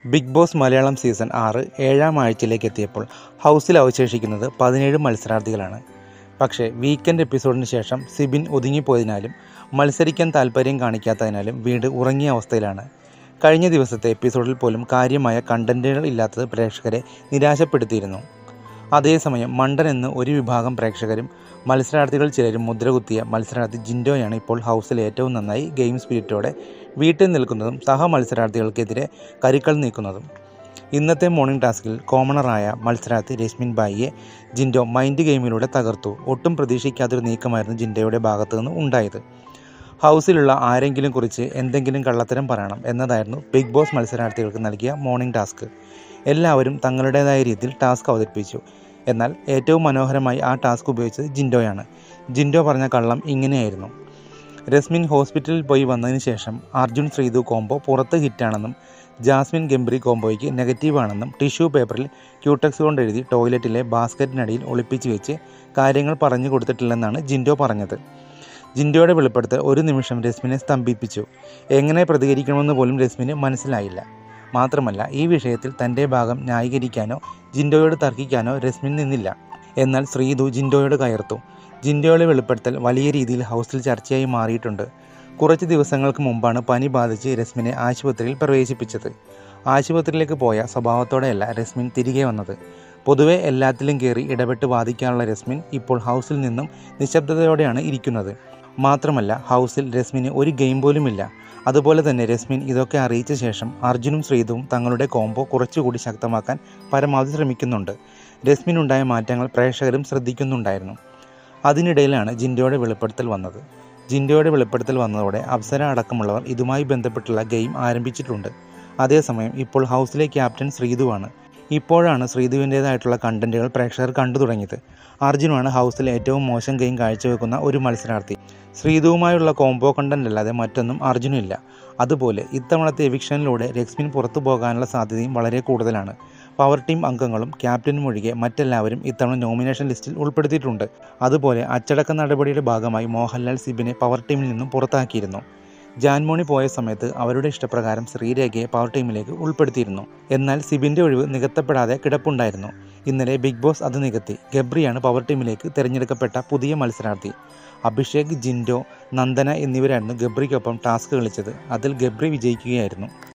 big boss Malayalam season ആറ് ഏഴാം ആഴ്ചയിലേക്ക് എത്തിയപ്പോൾ ഹൗസിൽ അവശേഷിക്കുന്നത് പതിനേഴ് മത്സരാർത്ഥികളാണ് പക്ഷേ വീക്കെൻഡ് എപ്പിസോഡിന് ശേഷം സിബിൻ ഒതുങ്ങിപ്പോയതിനാലും മത്സരിക്കാൻ താല്പര്യം കാണിക്കാത്തതിനാലും വീട് ഉറങ്ങിയ അവസ്ഥയിലാണ് കഴിഞ്ഞ ദിവസത്തെ എപ്പിസോഡിൽ പോലും കാര്യമായ കണ്ടന്റുകൾ ഇല്ലാത്തത് പ്രേക്ഷകരെ നിരാശപ്പെടുത്തിയിരുന്നു അതേസമയം മണ്ടൻ എന്ന് ഒരു വിഭാഗം പ്രേക്ഷകരും മത്സരാർത്ഥികൾ ചിലരും മുദ്രകുത്തിയ മത്സരാർത്ഥി ജിൻഡോയാണ് ഇപ്പോൾ ഹൗസിൽ ഏറ്റവും നന്നായി ഗെയിം സ്പിരിറ്റോടെ വീട്ടിൽ നിൽക്കുന്നതും സഹ മത്സരാർത്ഥികൾക്കെതിരെ കരുക്കൾ നീക്കുന്നതും ഇന്നത്തെ മോർണിംഗ് ടാസ്കിൽ കോമണറായ മത്സരാർത്ഥി രശ്മിൻ ബായിയെ ജിൻഡോ മൈൻഡ് ഗെയിമിലൂടെ തകർത്തു ഒട്ടും പ്രതീക്ഷിക്കാത്തൊരു നീക്കമായിരുന്നു ജിൻഡോയുടെ ഭാഗത്തു നിന്ന് ഉണ്ടായത് ഹൗസിലുള്ള ആരെങ്കിലും കുറിച്ച് എന്തെങ്കിലും കള്ളത്തരം പറയണം എന്നതായിരുന്നു ബിഗ് ബോസ് മത്സരാർത്ഥികൾക്ക് നൽകിയ മോർണിംഗ് ടാസ്ക് എല്ലാവരും തങ്ങളുടേതായ രീതിയിൽ ടാസ്ക് അവതരിപ്പിച്ചു എന്നാൽ ഏറ്റവും മനോഹരമായി ആ ടാസ്ക് ഉപയോഗിച്ചത് ജിൻഡോയാണ് ജിൻഡോ പറഞ്ഞ കള്ളം ഇങ്ങനെയായിരുന്നു രസ്മിൻ ഹോസ്പിറ്റലിൽ പോയി വന്നതിന് ശേഷം അർജുൻ ശ്രീതു കോംബോ പുറത്ത് ഹിറ്റാണെന്നും ജാസ്മിൻ ഗംഭീരി കോംബോയ്ക്ക് നെഗറ്റീവാണെന്നും ടിഷ്യൂ പേപ്പറിൽ ക്യൂടെക്സ് കൊണ്ട് എഴുതി ടോയ്ലറ്റിലെ ബാസ്ക്കറ്റിനടിയിൽ ഒളിപ്പിച്ച് വെച്ച് കാര്യങ്ങൾ പറഞ്ഞു കൊടുത്തിട്ടില്ലെന്നാണ് ജിൻഡോ പറഞ്ഞത് ജിൻഡോയുടെ വെളിപ്പെടുത്തൽ ഒരു നിമിഷം രശ്മിനെ സ്തംഭിപ്പിച്ചു എങ്ങനെ പ്രതികരിക്കണമെന്ന് പോലും രശ്മിന് മനസ്സിലായില്ല മാത്രമല്ല ഈ വിഷയത്തിൽ തൻ്റെ ഭാഗം ന്യായീകരിക്കാനോ ജിൻഡോയോട് തർക്കിക്കാനോ രശ്മിൻ നിന്നില്ല എന്നാൽ ശ്രീതു ജിൻഡോയോട് കയർത്തു ജിൻഡോയുടെ വെളിപ്പെടുത്തൽ വലിയ രീതിയിൽ ഹൗസിൽ ചർച്ചയായി മാറിയിട്ടുണ്ട് കുറച്ച് ദിവസങ്ങൾക്ക് മുമ്പാണ് പനി ബാധിച്ച് രശ്മിനെ ആശുപത്രിയിൽ പ്രവേശിപ്പിച്ചത് ആശുപത്രിയിലേക്ക് പോയ സ്വഭാവത്തോടെയല്ല രശ്മിൻ തിരികെ വന്നത് പൊതുവെ എല്ലാത്തിലും കയറി ഇടപെട്ട് വാദിക്കാനുള്ള രശ്മിൻ ഇപ്പോൾ ഹൗസിൽ നിന്നും നിശബ്ദതയോടെയാണ് ഇരിക്കുന്നത് മാത്രമല്ല ഹൗസിൽ രശ്മിന് ഒരു ഗെയിം പോലുമില്ല അതുപോലെ തന്നെ രശ്മിൻ ഇതൊക്കെ അറിയിച്ച ശേഷം അർജുനും ശ്രീതുവും തങ്ങളുടെ കോംബോ കുറച്ചുകൂടി ശക്തമാക്കാൻ പരമാവധി ശ്രമിക്കുന്നുണ്ട് രശ്മിനുണ്ടായ മാറ്റങ്ങൾ പ്രേക്ഷകരും ശ്രദ്ധിക്കുന്നുണ്ടായിരുന്നു അതിനിടയിലാണ് ജിൻഡോയുടെ വെളിപ്പെടുത്തൽ വന്നത് ജിൻഡോയുടെ വെളിപ്പെടുത്തൽ വന്നതോടെ അപ്സര അടക്കമുള്ളവർ ഇതുമായി ബന്ധപ്പെട്ടുള്ള ഗെയിം ആരംഭിച്ചിട്ടുണ്ട് അതേസമയം ഇപ്പോൾ ഹൗസിലെ ക്യാപ്റ്റൻ ശ്രീതുവാണ് ഇപ്പോഴാണ് ശ്രീധുവിൻ്റേതായിട്ടുള്ള കണ്ടന്റുകൾ പ്രേക്ഷകർ കണ്ടു തുടങ്ങിയത് അർജുനാണ് ഹൗസിൽ ഏറ്റവും മോശം ഗെയിം കാഴ്ചവെക്കുന്ന ഒരു മത്സരാർത്ഥി ശ്രീധുവുമായുള്ള കോംബോ കണ്ടന്റ് അല്ലാതെ മറ്റൊന്നും അർജുനില്ല അതുപോലെ ഇത്തവണത്തെ എവിക്ഷനിലൂടെ രക്സ്മിൻ പുറത്തു പോകാനുള്ള സാധ്യതയും വളരെ കൂടുതലാണ് പവർ ടീം അംഗങ്ങളും ക്യാപ്റ്റനും ഒഴികെ മറ്റെല്ലാവരും ഇത്തവണ നോമിനേഷൻ ലിസ്റ്റിൽ ഉൾപ്പെടുത്തിയിട്ടുണ്ട് അതുപോലെ അച്ചടക്ക നടപടിയുടെ ഭാഗമായി മോഹൻലാൽ സിബിനെ പവർ ടീമിൽ നിന്നും പുറത്താക്കിയിരുന്നു ജാൻമോണി പോയ സമയത്ത് അവരുടെ ഇഷ്ടപ്രകാരം ശ്രീരേഖയെ പവർ ടീമിലേക്ക് ഉൾപ്പെടുത്തിയിരുന്നു എന്നാൽ സിബിൻ്റെ ഒഴിവ് നികത്തപ്പെടാതെ കിടപ്പുണ്ടായിരുന്നു ഇന്നലെ ബിഗ് ബോസ് അത് നികത്തി ഗബ്രിയാണ് പവർ ടീമിലേക്ക് തിരഞ്ഞെടുക്കപ്പെട്ട പുതിയ മത്സരാർത്ഥി അഭിഷേക് ജിൻഡോ നന്ദന എന്നിവരായിരുന്നു ഗബ്രിക്കൊപ്പം ടാസ്ക് കളിച്ചത് അതിൽ ഗബ്രി വിജയിക്കുകയായിരുന്നു